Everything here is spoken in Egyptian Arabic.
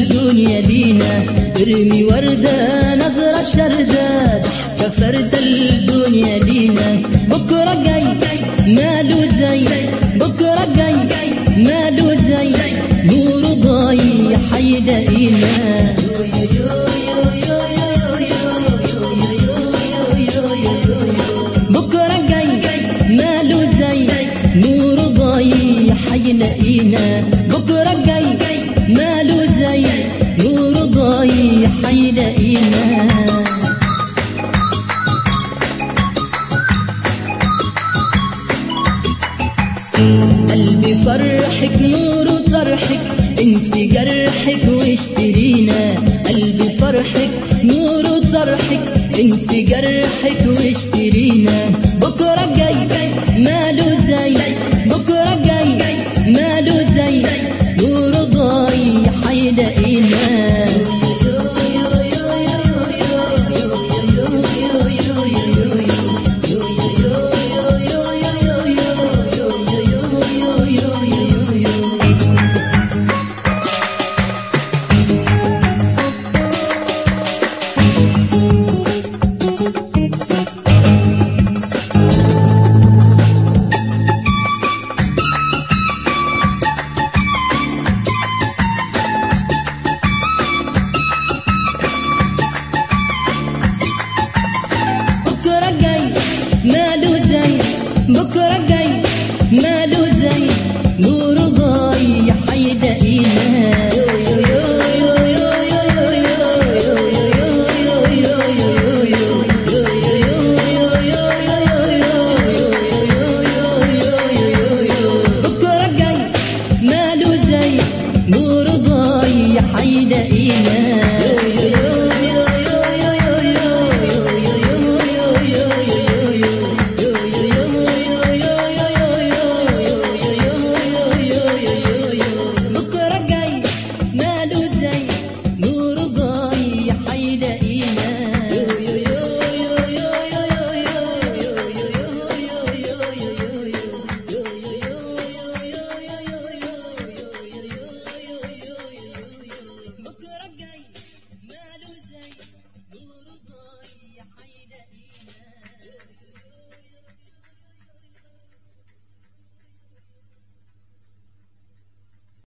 الدنيا بينا ارمي وردة نظرة شردة ضحكة فردة الدنيا لينا بكرة جاي ماله زي بكرة جاي ماله زي نور ضايع حيلاقينا بكرة جاي ماله زي نور ضايع حيلاقينا بكرة جاي ماله زي نور ضايع حيلاقينا قلبي فرحك نور طرحك انسي جرحك واشترينا قلبي فرحك نور طرحك انسي جرحك واشترينا بكرة جاي ماله زي بكرة جاي ماله زي نور ضايع حيلاقينا بكرة جاي ماله زي بكرة جاي ماله زي نور ضايع حيلاقينا بكرة جاي ماله زي نور ضايع حيلاقينا بكرة جاي ماله زي نور ضايع حيلاقينا بكرة جاي ماله زي